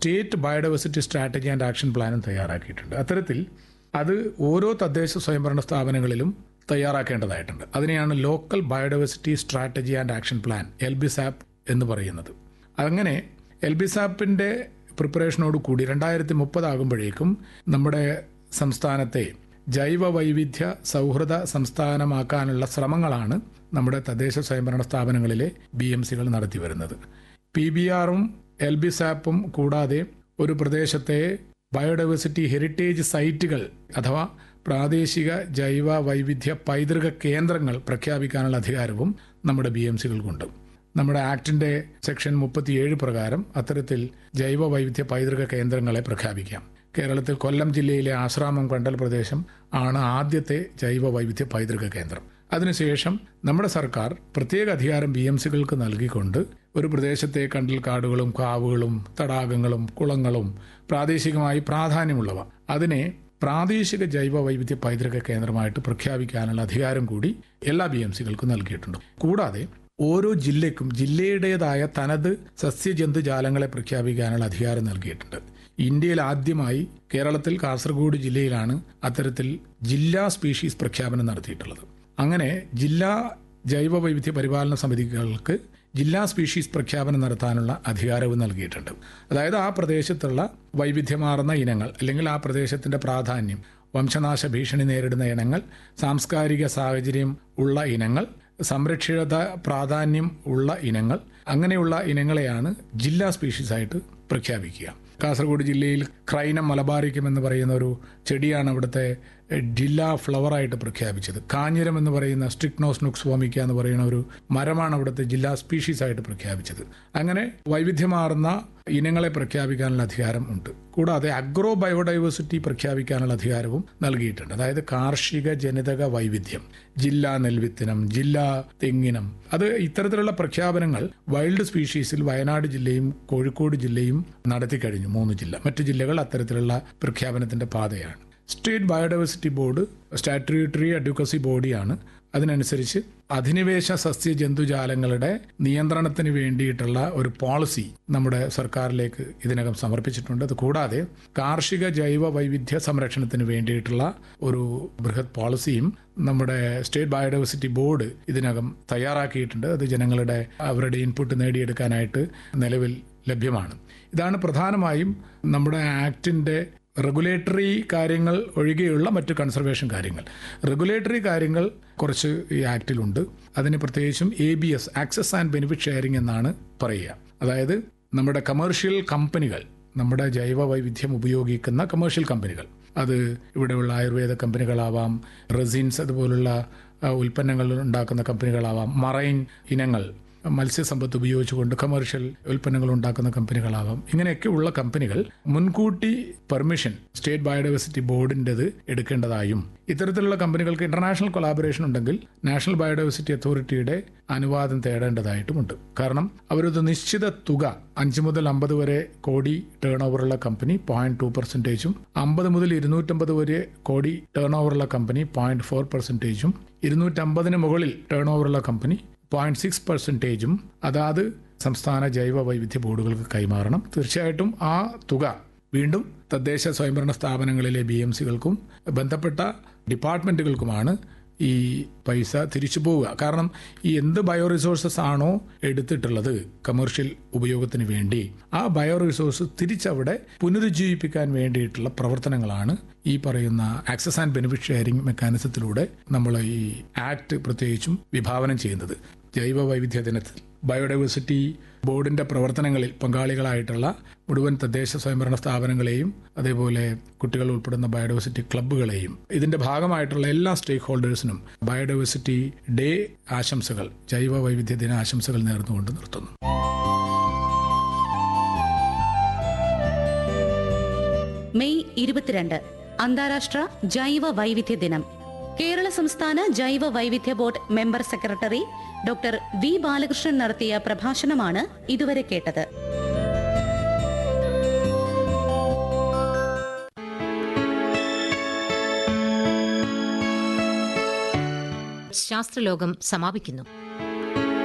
state biodiversity strategy and action പ്ലാനും തയ്യാറാക്കിയിട്ടുണ്ട് അത്തരത്തിൽ അത് ഓരോ തദ്ദേശ സ്വയംഭരണ സ്ഥാപനങ്ങളിലും തയ്യാറാക്കേണ്ടതായിട്ടുണ്ട് അതിനെയാണ് local biodiversity strategy and action plan L B SAP എന്ന് പറയുന്നത് അങ്ങനെ എൽ ബി സാപ്പിന്റെ പ്രിപ്പറേഷനോട് കൂടി രണ്ടായിരത്തി മുപ്പതാകുമ്പോഴേക്കും നമ്മുടെ സംസ്ഥാനത്തെ ജൈവ വൈവിധ്യ സൗഹൃദ സംസ്ഥാനമാക്കാനുള്ള ശ്രമങ്ങളാണ് നമ്മുടെ തദ്ദേശ സ്വയംഭരണ സ്ഥാപനങ്ങളിലെ ബി എം സികൾ നടത്തി വരുന്നത് പി ബി ആറും എൽ ബി സാപ്പും കൂടാതെ ഒരു പ്രദേശത്തെ ബയോഡൈവേഴ്സിറ്റി ഹെറിറ്റേജ് സൈറ്റുകൾ അഥവാ പ്രാദേശിക ജൈവ വൈവിധ്യ പൈതൃക കേന്ദ്രങ്ങൾ പ്രഖ്യാപിക്കാനുള്ള അധികാരവും നമ്മുടെ ബി എം സികൾക്കുണ്ട് നമ്മുടെ ആക്ടിന്റെ സെക്ഷൻ മുപ്പത്തിയേഴ് പ്രകാരം അത്തരത്തിൽ ജൈവ വൈവിധ്യ പൈതൃക കേന്ദ്രങ്ങളെ പ്രഖ്യാപിക്കാം കേരളത്തിൽ കൊല്ലം ജില്ലയിലെ ആശ്രാമം കണ്ടൽ പ്രദേശം ആണ് ആദ്യത്തെ ജൈവ വൈവിധ്യ പൈതൃക കേന്ദ്രം അതിനുശേഷം നമ്മുടെ സർക്കാർ പ്രത്യേക അധികാരം ബി എം സികൾക്ക് നൽകിക്കൊണ്ട് ഒരു പ്രദേശത്തെ കണ്ടൽ കാടുകളും കാവുകളും തടാകങ്ങളും കുളങ്ങളും പ്രാദേശികമായി പ്രാധാന്യമുള്ളവ അതിനെ പ്രാദേശിക ജൈവ വൈവിധ്യ പൈതൃക കേന്ദ്രമായിട്ട് പ്രഖ്യാപിക്കാനുള്ള അധികാരം കൂടി എല്ലാ ബി എം സികൾക്കും നൽകിയിട്ടുണ്ട് കൂടാതെ ഓരോ ജില്ലയ്ക്കും ജില്ലയുടേതായ തനത് സസ്യജന്തുജാലങ്ങളെ പ്രഖ്യാപിക്കാനുള്ള അധികാരം നൽകിയിട്ടുണ്ട് ഇന്ത്യയിൽ ആദ്യമായി കേരളത്തിൽ കാസർഗോഡ് ജില്ലയിലാണ് അത്തരത്തിൽ ജില്ലാ സ്പീഷീസ് പ്രഖ്യാപനം നടത്തിയിട്ടുള്ളത് അങ്ങനെ ജില്ലാ ജൈവ വൈവിധ്യ പരിപാലന സമിതികൾക്ക് ജില്ലാ സ്പീഷീസ് പ്രഖ്യാപനം നടത്താനുള്ള അധികാരവും നൽകിയിട്ടുണ്ട് അതായത് ആ പ്രദേശത്തുള്ള വൈവിധ്യമാർന്ന ഇനങ്ങൾ അല്ലെങ്കിൽ ആ പ്രദേശത്തിന്റെ പ്രാധാന്യം വംശനാശ ഭീഷണി നേരിടുന്ന ഇനങ്ങൾ സാംസ്കാരിക സാഹചര്യം ഉള്ള ഇനങ്ങൾ സംരക്ഷിത പ്രാധാന്യം ഉള്ള ഇനങ്ങൾ അങ്ങനെയുള്ള ഇനങ്ങളെയാണ് ജില്ലാ സ്പീഷീസ് ആയിട്ട് പ്രഖ്യാപിക്കുക കാസർഗോഡ് ജില്ലയിൽ ക്രൈനം മലബാറിക്കം എന്ന് പറയുന്ന ഒരു ചെടിയാണ് അവിടുത്തെ ജില്ലാ ഫ്ലവറായിട്ട് പ്രഖ്യാപിച്ചത് കാഞ്ഞിരം എന്ന് പറയുന്ന സ്ട്രിക്നോസ് നുക്സ് വോമിക്ക എന്ന് പറയുന്ന ഒരു മരമാണ് അവിടുത്തെ ജില്ലാ സ്പീഷീസ് ആയിട്ട് പ്രഖ്യാപിച്ചത് അങ്ങനെ വൈവിധ്യമാർന്ന ഇനങ്ങളെ പ്രഖ്യാപിക്കാനുള്ള അധികാരം ഉണ്ട് കൂടാതെ അഗ്രോ ബയോഡൈവേഴ്സിറ്റി പ്രഖ്യാപിക്കാനുള്ള അധികാരവും നൽകിയിട്ടുണ്ട് അതായത് കാർഷിക ജനിതക വൈവിധ്യം ജില്ലാ നെൽവിത്തിനം ജില്ലാ തെങ്ങിനം അത് ഇത്തരത്തിലുള്ള പ്രഖ്യാപനങ്ങൾ വൈൽഡ് സ്പീഷീസിൽ വയനാട് ജില്ലയും കോഴിക്കോട് ജില്ലയും നടത്തി കഴിഞ്ഞു മൂന്ന് ജില്ല മറ്റു ജില്ലകൾ അത്തരത്തിലുള്ള പ്രഖ്യാപനത്തിന്റെ പാതയാണ് state biodiversity board statutory advocacy ബോഡിയാണ് അതിനനുസരിച്ച് അധിനിവേശ സസ്യ ജന്തുജാലങ്ങളുടെ നിയന്ത്രണത്തിന് വേണ്ടിയിട്ടുള്ള ഒരു പോളിസി നമ്മുടെ സർക്കാരിലേക്ക് ഇതിനകം സമർപ്പിച്ചിട്ടുണ്ട് അത് കൂടാതെ കാർഷിക ജൈവ വൈവിധ്യ സംരക്ഷണത്തിന് വേണ്ടിയിട്ടുള്ള ഒരു ബൃഹത് പോളിസിയും നമ്മുടെ സ്റ്റേറ്റ് ബയോഡൈവേഴ്സിറ്റി ബോർഡ് ഇതിനകം തയ്യാറാക്കിയിട്ടുണ്ട് അത് ജനങ്ങളുടെ അവരുടെ ഇൻപുട്ട് നേടിയെടുക്കാനായിട്ട് നിലവിൽ ലഭ്യമാണ് ഇതാണ് പ്രധാനമായും നമ്മുടെ ആക്ടിന്റെ റെഗുലേറ്ററി കാര്യങ്ങൾ ഒഴികെയുള്ള മറ്റ് കൺസർവേഷൻ കാര്യങ്ങൾ റെഗുലേറ്ററി കാര്യങ്ങൾ കുറച്ച് ഈ ആക്ടിലുണ്ട് അതിന് പ്രത്യേകിച്ചും A B S access and benefit sharing എന്നാണ് പറയുക അതായത് നമ്മുടെ കമേഴ്ഷ്യൽ കമ്പനികൾ നമ്മുടെ ജൈവ വൈവിധ്യം ഉപയോഗിക്കുന്ന കമേഴ്ഷ്യൽ കമ്പനികൾ അത് ഇവിടെയുള്ള ആയുർവേദ കമ്പനികളാവാം റെസിൻസ് അതുപോലുള്ള ഉൽപ്പന്നങ്ങൾ ഉണ്ടാക്കുന്ന കമ്പനികളാവാം മറൈൻ ഇനങ്ങൾ മത്സ്യസമ്പത്ത് ഉപയോഗിച്ചുകൊണ്ട് കമേഴ്ഷ്യൽ ഉൽപ്പന്നങ്ങൾ ഉണ്ടാക്കുന്ന കമ്പനികളാവാം ഇങ്ങനെയൊക്കെ ഉള്ള കമ്പനികൾ മുൻകൂട്ടി പെർമിഷൻ സ്റ്റേറ്റ് ബയോഡൈവേഴ്സിറ്റി ബോർഡിൻ്റെത് എടുക്കേണ്ടതായും ഇത്തരത്തിലുള്ള കമ്പനികൾക്ക് ഇന്റർനാഷണൽ കൊളാബറേഷൻ ഉണ്ടെങ്കിൽ നാഷണൽ ബയോഡൈവേഴ്സിറ്റി അതോറിറ്റിയുടെ അനുവാദം തേടേണ്ടതായിട്ടുമുണ്ട് കാരണം അവരൊരു നിശ്ചിത തുക അഞ്ച് മുതൽ അമ്പത് വരെ കോടി ടേൺ ഓവറുള്ള കമ്പനി പോയിന്റ് ടു പെർസെൻറ്റേജും അമ്പത് മുതൽ ഇരുന്നൂറ്റമ്പത് വരെ കോടി ടേൺ ഓവറുള്ള കമ്പനി പോയിന്റ് ഫോർ പെർസെൻറ്റേജും ഇരുന്നൂറ്റമ്പതിന് മുകളിൽ ടേൺ ഓവറുള്ള കമ്പനി പോയിന്റ് സിക്സ് പെർസെൻറ്റേജും അതാത് സംസ്ഥാന ജൈവ വൈവിധ്യ ബോർഡുകൾക്ക് കൈമാറണം തീർച്ചയായിട്ടും ആ തുക വീണ്ടും തദ്ദേശ സ്വയംഭരണ സ്ഥാപനങ്ങളിലെ ബി എം സികൾക്കും ബന്ധപ്പെട്ട ഡിപ്പാർട്ട്മെന്റുകൾക്കുമാണ് ഈ പൈസ തിരിച്ചു പോവുക കാരണം ഈ എന്ത് ബയോ റിസോഴ്സസ് ആണോ എടുത്തിട്ടുള്ളത് കമേഴ്ഷ്യൽ ഉപയോഗത്തിന് വേണ്ടി ആ ബയോ റിസോഴ്സ് തിരിച്ചവിടെ പുനരുജ്ജീവിപ്പിക്കാൻ വേണ്ടിയിട്ടുള്ള പ്രവർത്തനങ്ങളാണ് ഈ പറയുന്ന ആക്സസ് ആൻഡ് ബെനിഫിറ്റ് ഷെയറിംഗ് മെക്കാനിസത്തിലൂടെ നമ്മൾ ഈ ആക്ട് പ്രത്യേകിച്ചും വിഭാവനം ചെയ്യുന്നത് ജൈവ വൈവിധ്യ ദിനത്തിൽ ബയോഡൈവേഴ്സിറ്റി ബോർഡിന്റെ പ്രവർത്തനങ്ങളിൽ പങ്കാളികളായിട്ടുള്ള മുഴുവൻ തദ്ദേശ സ്വയംഭരണ സ്ഥാപനങ്ങളെയും അതേപോലെ കുട്ടികൾ ഉൾപ്പെടുന്ന ബയോഡൈവേഴ്സിറ്റി ക്ലബ്ബുകളെയും ഇതിന്റെ ഭാഗമായിട്ടുള്ള എല്ലാ സ്റ്റേക്ക് ഹോൾഡേഴ്സിനും ബയോഡൈവേഴ്സിറ്റി ഡേ ആശംസകൾ ജൈവ വൈവിധ്യ ദിന ആശംസകൾ നേർന്നുകൊണ്ട് നിർത്തുന്നു മെയ് ഇരുപത്തിരണ്ട് അന്താരാഷ്ട്ര ജൈവ വൈവിധ്യ ദിനം കേരള സംസ്ഥാന ജൈവ വൈവിധ്യ board member secretary doctor V Balakrishnan നടത്തിയ പ്രഭാഷണമാണ് ഇതുവരെ കേട്ടത് ശാസ്ത്രലോകം സമാപിക്കുന്നു